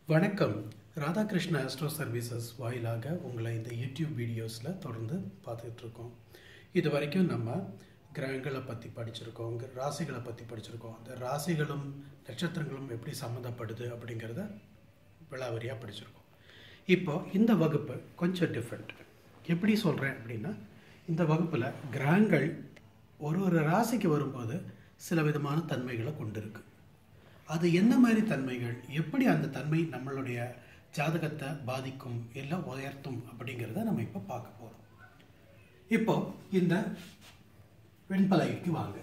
வணக்கம் Radhakrishna astro services வாயிலாக உங்களை இந்த யூடியூப் வீடியோஸில் தொடர்ந்து பார்த்துக்கிட்டு இருக்கோம் இது வரைக்கும் நம்ம கிரகங்களை பற்றி படிச்சிருக்கோம் க- ராசிகளை பற்றி படிச்சிருக்கோம் அந்த ராசிகளும் நட்சத்திரங்களும் எப்படி சம்மந்தப்படுது அப்படிங்கிறத விளாவரியாக படிச்சிருக்கோம் இப்போ இந்த வகுப்பு கொஞ்சம் டிஃப்ரெண்ட் எப்படி சொல்கிறேன் அப்படின்னா இந்த வகுப்பில் கிரகங்கள் ஒரு ஒரு ராசிக்கு வரும்போது சில விதமான தன்மைகளை கொண்டிருக்கு அது என்ன மாதிரி தன்மைகள் எப்படி அந்த தன்மை நம்மளுடைய ஜாதகத்தை பாதிக்கும் இல்லை உயர்த்தும் அப்படிங்கிறத நம்ம இப்போ பார்க்க போகிறோம் இப்போ இந்த வெண்பலகைக்கு வாங்க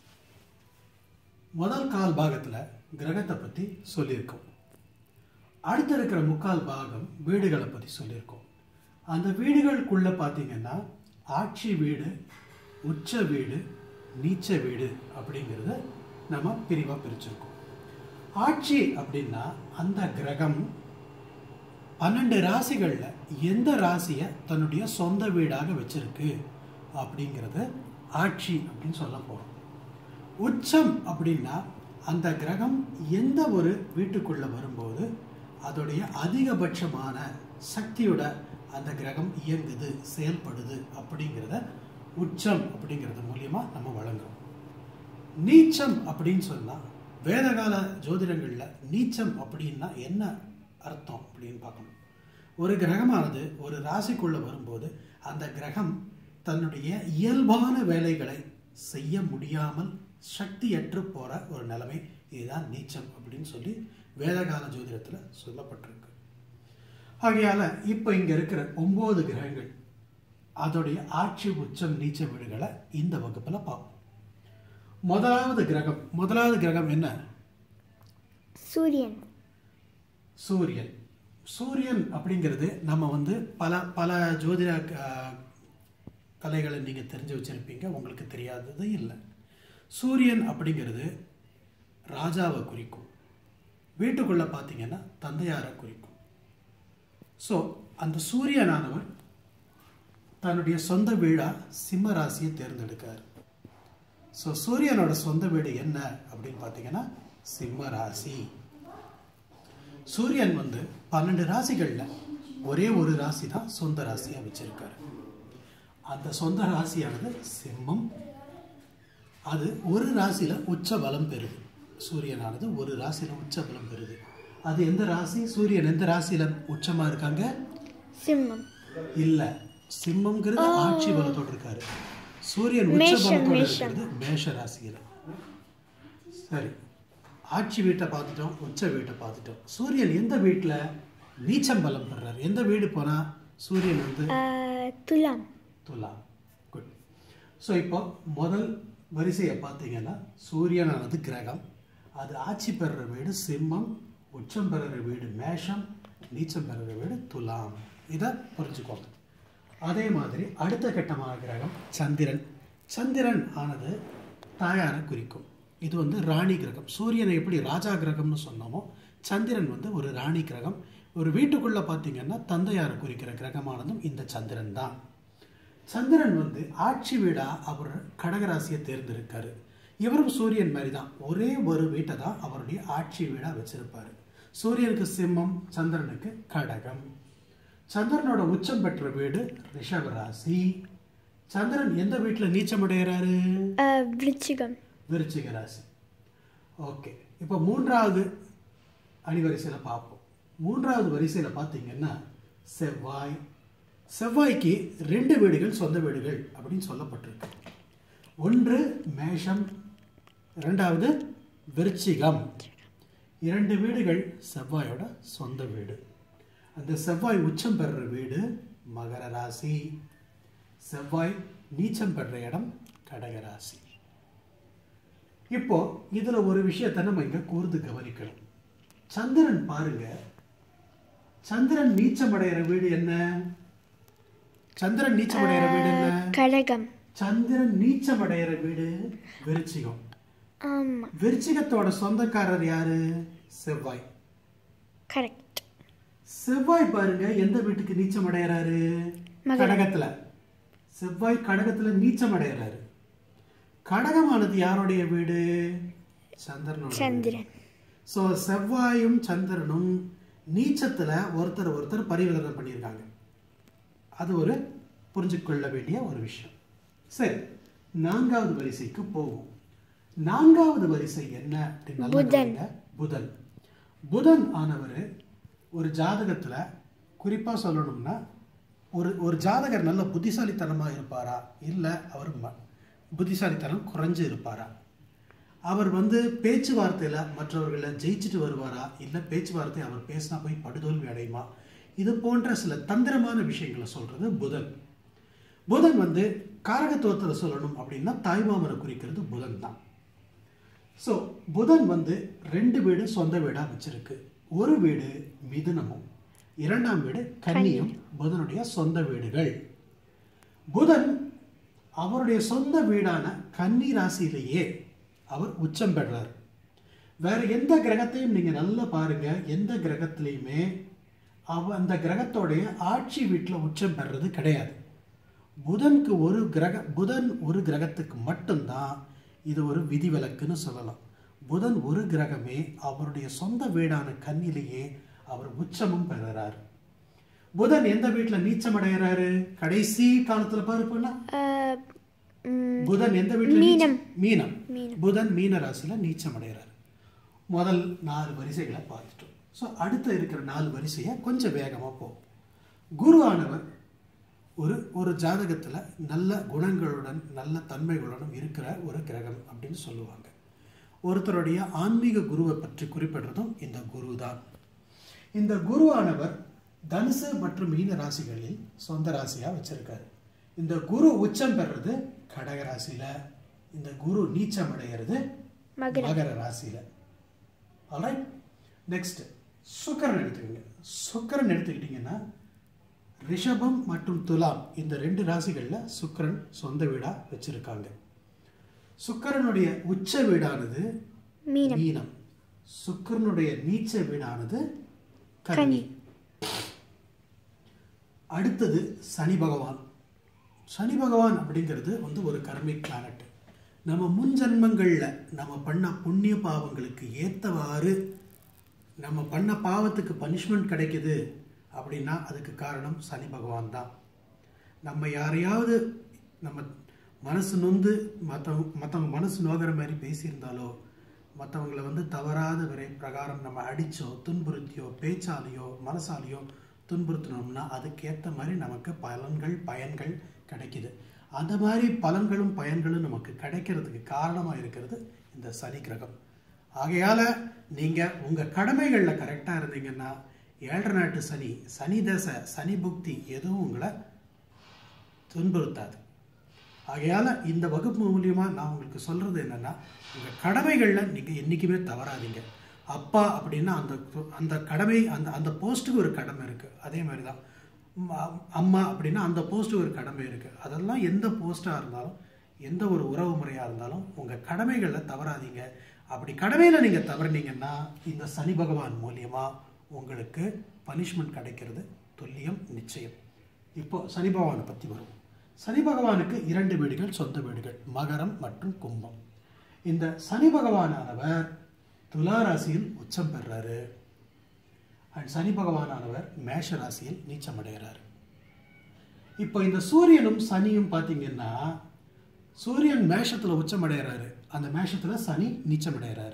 முதல் கால் பாகத்தில் கிரகத்தை பற்றி சொல்லியிருக்கோம் அடுத்து இருக்கிற முக்கால் பாகம் வீடுகளை பற்றி சொல்லியிருக்கோம் அந்த வீடுகளுக்குள்ள பார்த்தீங்கன்னா ஆட்சி வீடு உச்ச வீடு நீச்ச வீடு அப்படிங்கிறத நம்ம பிரிவாக பிரிச்சிருக்கோம் ஆட்சி அப்படின்னா அந்த கிரகம் பன்னெண்டு ராசிகளில் எந்த ராசியை தன்னுடைய சொந்த வீடாக வச்சிருக்கு அப்படிங்கிறத ஆட்சி அப்படின்னு சொல்ல போகிறோம் உச்சம் அப்படின்னா அந்த கிரகம் எந்த ஒரு வீட்டுக்குள்ள வரும்போது அதோடைய அதிகபட்சமான சக்தியோட அந்த கிரகம் இயங்குது செயல்படுது அப்படிங்கிறத உச்சம் அப்படிங்கிறது மூலியமா நம்ம வழங்குறோம் நீச்சம் அப்படின்னு சொன்னா வேதகால ஜோதிடங்கள்ல நீச்சம் அப்படின்னா என்ன அர்த்தம் அப்படின்னு பார்க்கணும் ஒரு கிரகமானது ஒரு ராசிக்குள்ள வரும்போது அந்த கிரகம் தன்னுடைய இயல்பான வேலைகளை செய்ய முடியாமல் சக்தியற்று போற ஒரு நிலைமை இதுதான் நீச்சம் அப்படின்னு சொல்லி வேதகால ஜோதிடத்துல சொல்லப்பட்டிருக்கு ஆகையால இப்போ இங்க இருக்கிற ஒன்பது கிரகங்கள் அதோடைய ஆட்சி உச்சம் நீச்ச வீடுகளை இந்த வகுப்புல பார்ப்போம் முதலாவது கிரகம் முதலாவது கிரகம் என்ன சூரியன் சூரியன் சூரியன் அப்படிங்கிறது நம்ம வந்து பல பல ஜோதிட அஹ், கலைகளை நீங்கள் தெரிஞ்சு வச்சிருப்பீங்க உங்களுக்கு தெரியாதது இல்லை சூரியன் அப்படிங்கிறது ராஜாவை குறிக்கும் வீட்டுக்குள்ளே பார்த்தீங்கன்னா தந்தையாரை குறிக்கும் ஸோ அந்த சூரியனானவர் தன்னுடைய சொந்த வீடா சிம்ம ராசியை தேர்ந்தெடுக்கார் ஸோ சூரியனோட சொந்த வீடு என்ன அப்படின்னு பார்த்தீங்கன்னா சிம்ம ராசி சூரியன் வந்து பன்னெண்டு ராசிகள்ல ஒரே ஒரு ராசி தான் சொந்த ராசியா வச்சிருக்காரு அந்த சொந்த ராசியானது சிம்மம் அது ஒரு ராசியில உச்ச பலம் பெறுது சூரியனானது ஒரு ராசியில உச்ச பலம் பெறுது அது எந்த ராசி சூரியன் எந்த ராசியில உச்சமா இருக்காங்க சிம்மம் இல்ல சிம்மம்ங்கிறது ஆட்சி பலத்தோடு இருக்காரு சூரியன் உச்ச மேஷம், பலத்தோடு மேஷம். இருக்கிறது மேஷ ராசியில சரி ஆட்சி வீட்டை பார்த்துட்டோம் உச்ச வீட்டை பார்த்துட்டோம் சூரியன் எந்த வீட்டில் நீச்சம் பலம் பெறாரு எந்த வீடு போனா சூரியன் வந்து ஆஹ், துலாம் துலா குட் ஸோ இப்போ முதல் வரிசையை பார்த்தீங்கன்னா சூரியனானது கிரகம் அது ஆட்சி பெறுற வீடு சிம்மம் உச்சம் பெறுற வீடு மேஷம் நீச்சம் பெறுற வீடு துலாம் இதை புரிஞ்சுக்கோங்க அதே மாதிரி அடுத்த கட்டமான கிரகம் சந்திரன் சந்திரன் ஆனது தாயாரை குறிக்கும் இது வந்து ராணி கிரகம் சூரியனை எப்படி ராஜா கிரகம்னு சொன்னோமோ சந்திரன் வந்து ஒரு ராணி கிரகம் ஒரு வீட்டுக்குள்ள பார்த்தீங்கன்னா தந்தையாரை குறிக்கிற கிரகமானதும் இந்த சந்திரன் தான் சந்திரன் வந்து ஆட்சி வீடா அவர் கடகராசியை தேர்ந்தெடுக்காரு இவரும் சூரியன் மாதிரி தான் ஒரே ஒரு வீட்டை தான் அவருடைய ஆட்சி வீடா வச்சிருப்பாரு சூரியனுக்கு சிம்மம் சந்திரனுக்கு கடகம் சந்திரனோட உச்சம் பெற்ற வீடு ரிஷப ராசி சந்திரன் எந்த வீட்டில் நீச்சம் அடைகிறாரு ஆஹ், விருச்சிகம் விருச்சிக ராசி ஓகே இப்போ மூன்றாவது அணிவரிசையில் பார்ப்போம் மூன்றாவது வரிசையில் பார்த்தீங்கன்னா செவ்வாய் செவ்வாய்க்கு ரெண்டு வீடுகள் சொந்த வீடுகள் அப்படின்னு சொல்லப்பட்டிருக்கு ஒன்று மேஷம் இரண்டாவது விருச்சிகம் இரண்டு வீடுகள் செவ்வாயோட சொந்த வீடு அந்த செவ்வாய் உச்சம் பெறுற வீடு மகர ராசி செவ்வாய் நீச்சம் பெறுற இடம் கடக ராசி இப்போ இதுல ஒரு விஷயத்தை நம்ம இங்க கூர்ந்து கவனிக்கணும் சந்திரன் பாருங்க சந்திரன் நீச்சம் அடைகிற வீடு என்ன சந்திரன் நீச்சம் அடைகிற வீடு என்ன கடகம் சந்திரன் நீச்சம் அடைகிற வீடு விருச்சிகம் ஆமா விருச்சிகத்தோட சொந்தக்காரர் யாரு செவ்வாய் கரெக்ட் செவ்வாய் பாருங்க எந்த வீட்டுக்கு நீச்சம் அடைகிறாரு மகரம். கடகத்துல செவ்வாய் கடகத்துல நீச்சம் அடைகிறாரு கடகமானது யாருடைய வீடு சந்திரனோட வீடு. சந்திரன் ஸோ செவ்வாயும் சந்திரனும் நீச்சத்தில் ஒருத்தர் ஒருத்தர் பரிவர்த்தனை பண்ணியிருக்காங்க அது ஒரு புரிஞ்சுக்கொள்ள வேண்டிய ஒரு விஷயம் சரி நான்காவது வரிசைக்கு போவோம் நான்காவது வரிசை என்ன அப்படின்னு நல்லா புதன். கவனிங்க. புதன் புதன் ஆனவர் ஒரு ஜாதகத்துல குறிப்பா சொல்லணும்னா ஒரு ஒரு ஜாதகர் நல்ல புத்திசாலித்தனமா இருப்பாரா இல்ல அவர் ம- புத்திசாலித்தனம் குறைஞ்சு இருப்பாரா அவர் வந்து பேச்சுவார்த்தையில மற்றவர்களை ஜெயிச்சுட்டு வருவாரா இல்ல பேச்சுவார்த்தை அவர் பேசினா போய் படுதோல்வி அடையுமா இது போன்ற சில தந்திரமான விஷயங்களை சொல்றது புதன் புதன் வந்து காரகத்துவத்தில் சொல்லணும் அப்படின்னா தாய்மாமனை குறிக்கிறது புதன் தான் ஸோ புதன் வந்து ரெண்டு வீடு சொந்த வீடாக வச்சிருக்கு ஒரு வீடு மிதுனமும் இரண்டாம் வீடு கன்னியும் புதனுடைய சொந்த வீடுகள் புதன் அவருடைய சொந்த வீடான கன்னி ராசியிலேயே அவர் உச்சம் பெறார் வேற எந்த கிரகத்தையும் நீங்க நல்லா பாருங்க எந்த கிரகத்திலையுமே அவ அந்த கிரகத்தோடைய ஆட்சி வீட்டில் உச்சம் பெறுறது கிடையாது புதனுக்கு ஒரு கிரக புதன் ஒரு கிரகத்துக்கு மட்டும்தான் இது ஒரு விதிவிலக்குன்னு சொல்லலாம் புதன் ஒரு கிரகமே அவருடைய சொந்த வீடான கண்ணிலேயே அவர் உச்சமும் பெறுறார் புதன் எந்த வீட்டில் நீச்சம் அடைகிறாரு கடைசி காலத்துல பாருப்போம்னா Uh, mm, புதன் எந்த வீட்டில் மீனம். மீனம் மீனம். புதன் மீன ராசியில நீச்சம் அடைகிறார் முதல் நாலு வரிசைகளை பார்த்துட்டோம் ஸோ அடுத்து இருக்கிற நாலு வரிசையை கொஞ்சம் வேகமாக போகும் குரு ஆனவர் ஒரு ஒரு ஜாதகத்துல நல்ல குணங்களுடன் நல்ல தன்மைகளுடன் இருக்கிற ஒரு கிரகம் அப்படின்னு சொல்லுவாங்க ஒருத்தருடைய ஆன்மீக குருவை பற்றி குறிப்பிடுறதும் இந்த குரு தான் இந்த குரு ஆனவர் தனுசு மற்றும் மீன ராசிகளில் சொந்த ராசியா வச்சிருக்காரு இந்த குரு உச்சம் பெறுறது கடக ராசியில இந்த குரு நீச்சம் அடைகிறது மகரம். மகர ராசியில ஆல்ரைட் நெக்ஸ்ட் சுக்கரன் எடுத்துக்கோங்க சுக்கரன் எடுத்துக்கிட்டிங்கன்னா ரிஷபம் மற்றும் துலாம் இந்த ரெண்டு ராசிகள்ல சுக்கிரன் சொந்த வீடா வச்சிருக்காங்க சுக்கிரனுடைய உச்ச வீடானது மீனம் மீனம் சுக்கிரனுடைய நீச்ச வீடானது கன்னி கன்னி. அடுத்தது சனி பகவான் சனி பகவான் அப்படிங்கிறது வந்து ஒரு கர்மிக் பிளானட் நம்ம முன் ஜென்மங்கள்ல நம்ம பண்ண புண்ணிய பாவங்களுக்கு ஏத்தவாறு நம்ம பண்ண பாவத்துக்கு பனிஷ்மெண்ட் கிடைக்குது அப்படின்னா அதுக்கு காரணம் சனி பகவான் தான் நம்ம யாரையாவது நம்ம மனசு நொந்து மற்றவங்க மற்றவங்க மனசு நோகிற மாதிரி பேசியிருந்தாலோ மற்றவங்களை வந்து தவறாத விரை பிரகாரம் நம்ம அடிச்சோ துன்புறுத்தியோ பேச்சாலேயோ மனசாலேயோ துன்புறுத்தினோம்னா அதுக்கேற்ற மாதிரி நமக்கு பலன்கள் பயன்கள் கிடைக்குது அந்த மாதிரி பலன்களும் பயன்களும் நமக்கு கிடைக்கிறதுக்கு காரணமாக இருக்கிறது இந்த சனி கிரகம் ஆகையால நீங்க உங்க கடமைகள்ல கரெக்டா இருந்தீங்கன்னா ஏழரை நாட்டு சனி சனி தசை சனி புக்தி எதுவும் உங்களை துன்புறுத்தாது ஆகையால இந்த வகுப்பு மூலியமா நான் உங்களுக்கு சொல்றது என்னன்னா உங்க கடமைகள்ல நீங்க என்னைக்குமே தவறாதீங்க அப்பா அப்படின்னா அந்த அந்த கடமை அந்த அந்த போஸ்ட்டுக்கு ஒரு கடமை இருக்கு அதே மாதிரி தான் ம- அம்மா அப்படின்னா அந்த போஸ்ட்டுக்கு ஒரு கடமை இருக்கு அதெல்லாம் எந்த போஸ்டா இருந்தாலும் எந்த ஒரு உறவு முறையா இருந்தாலும் உங்க கடமைகள்ல தவறாதீங்க அப்படி கடமையில நீங்க தவறுனீங்கன்னா இந்த சனி பகவான் மூலியமா உங்களுக்கு பனிஷ்மெண்ட் கிடைக்கிறது துல்லியம் நிச்சயம் இப்போ சனி பகவானை பத்தி வரும் சனி பகவானுக்கு இரண்டு வீடுகள் சொந்த வீடுகள் மகரம் மற்றும் கும்பம் இந்த சனி பகவானானவர் துலா ராசியில் உச்சம் பெறுறாரு அண்ட் சனி பகவானானவர் மேஷ ராசியில் நீச்சம் அடைகிறாரு இப்போ இந்த சூரியனும் சனியும் பார்த்தீங்கன்னா சூரியன் மேஷத்துல உச்சம் அடைகிறாரு அந்த மேஷத்துல சனி நீச்சம் அடைகிறாரு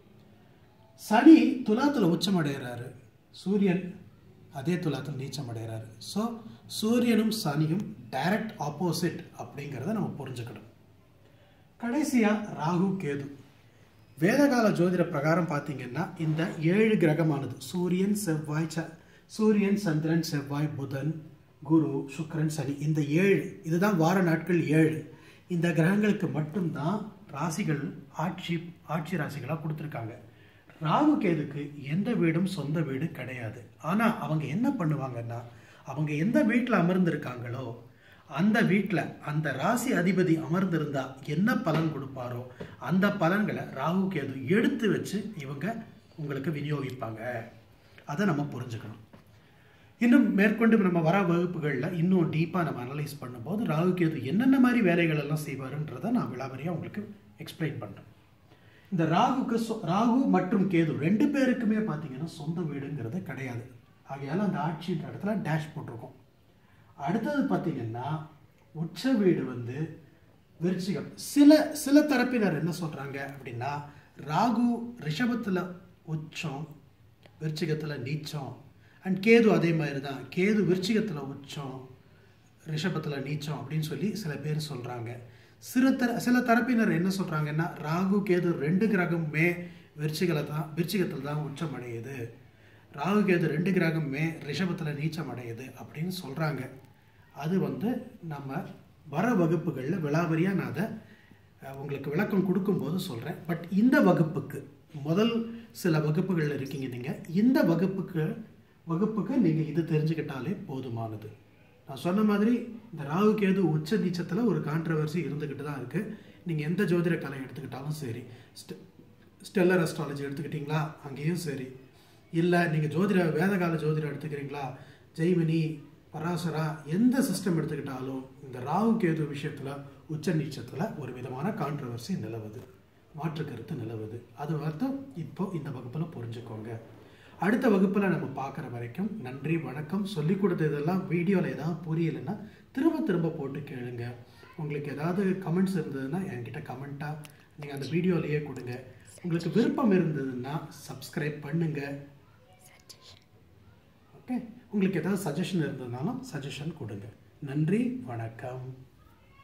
சனி துலாத்துல உச்சம் அடைகிறாரு சூரியன் அதே துலாத்தில் நீச்சம் அடைகிறாரு ஸோ சூரியனும் சனியும் டைரக்ட் ஆப்போசிட் அப்படிங்கிறத நம்ம புரிஞ்சுக்கணும் கடைசியா ராகு கேது வேதகால ஜோதிட பிரகாரம் பார்த்தீங்கன்னா இந்த ஏழு கிரகமானது சூரியன் செவ்வாய் ச சூரியன் சந்திரன் செவ்வாய் புதன் குரு சுக்கிரன் சனி இந்த ஏழு இதுதான் வார நாட்கள் ஏழு இந்த கிரகங்களுக்கு மட்டும்தான் ராசிகள் ஆட்சி ஆட்சி ராசிகளாக கொடுத்துருக்காங்க ராகு கேதுக்கு எந்த வீடும் சொந்த வீடு கிடையாது ஆனா அவங்க என்ன பண்ணுவாங்கன்னா அவங்க எந்த வீட்டில் அமர்ந்திருக்காங்களோ அந்த வீட்டில் அந்த ராசி அதிபதி அமர்ந்திருந்தா என்ன பலன் கொடுப்பாரோ அந்த பலன்களை ராகு கேது எடுத்து வச்சு இவங்க உங்களுக்கு விநியோகிப்பாங்க அதை நம்ம புரிஞ்சுக்கணும் இன்னும் மேற்கொண்டு நம்ம வர வகுப்புகளில் இன்னும் டீப்பாக நம்ம அனலைஸ் பண்ணும்போது ராகு கேது என்னென்ன மாதிரி வேலைகள் எல்லாம் செய்வாருன்றதை நான் விளாவரியாக உங்களுக்கு எக்ஸ்பிளைன் பண்ணுறேன் இந்த ராகுக்கு சொ- ராகு மற்றும் கேது ரெண்டு பேருக்குமே பார்த்தீங்கன்னா சொந்த வீடுங்கிறது கிடையாது ஆகையால அந்த ஆட்சின்ற இடத்துல டேஷ் போட்டிருக்கோம் அடுத்தது பார்த்தீங்கன்னா உச்ச வீடு வந்து விருச்சிகம் சில சில தரப்பினர் என்ன சொல்றாங்க அப்படின்னா ராகு ரிஷபத்துல உச்சம் விருச்சிகத்துல நீச்சம் அண்ட் கேது அதே மாதிரி தான் கேது விருச்சிகத்துல உச்சம் ரிஷபத்துல நீச்சம் அப்படின்னு சொல்லி சில பேர் சொல்றாங்க சில தர சில தரப்பினர் என்ன சொல்றாங்கன்னா ராகு கேது ரெண்டு கிரகமுமே விருச்சிகளை தான் விருச்சிகத்தில் தான் உச்சம் அடையுது ராகு கேது ரெண்டு கிரகமுமே ரிஷபத்தில் நீச்சம் அடையுது அப்படின்னு சொல்றாங்க அது வந்து நம்ம வர வகுப்புகளில் விலாவரியாக நான் அதை அஹ், உங்களுக்கு விளக்கம் கொடுக்கும்போது சொல்கிறேன் பட் இந்த வகுப்புக்கு முதல் சில வகுப்புகளில் இருக்கீங்க நீங்கள் இந்த வகுப்புக்கு வகுப்புக்கு நீங்கள் இது தெரிஞ்சுக்கிட்டாலே போதுமானது நான் சொன்ன மாதிரி இந்த ராகு கேது உச்ச நீச்சத்தில் ஒரு கான்ட்ரவர்சி இருந்துக்கிட்டு தான் இருக்குது நீங்கள் எந்த ஜோதிட கலை எடுத்துக்கிட்டாலும் சரி ஸ்டெ ஸ்டெல்லர் அஸ்ட்ராலஜி எடுத்துக்கிட்டிங்களா அங்கேயும் சரி இல்லை நீங்கள் ஜோதிட வேதகால ஜோதிடம் எடுத்துக்கிறீங்களா ஜெய்மினி பராசரா எந்த சிஸ்டம் எடுத்துக்கிட்டாலும் இந்த ராகு கேது விஷயத்தில் உச்ச நீச்சத்தில் ஒரு விதமான கான்ட்ரவர்சி நிலவுது மாற்று கருத்து நிலவுது அது அர்த்தம் இப்போ இந்த வகுப்பில் புரிஞ்சுக்கோங்க அடுத்த வகுப்பில் நம்ம பார்க்குற வரைக்கும் நன்றி வணக்கம் சொல்லிக் கொடுத்ததெல்லாம் வீடியோவில் ஏதாவது புரியலைன்னா திரும்ப திரும்ப போட்டு கேளுங்க உங்களுக்கு ஏதாவது கமெண்ட்ஸ் இருந்ததுன்னா என்கிட்ட கமெண்ட்டாக நீங்கள் அந்த வீடியோலையே கொடுங்க உங்களுக்கு விருப்பம் இருந்ததுன்னா சப்ஸ்கிரைப் பண்ணுங்க ஓகே உங்களுக்கு ஏதாவது சஜஷன் இருந்ததுனாலும் சஜஷன் கொடுங்க நன்றி வணக்கம்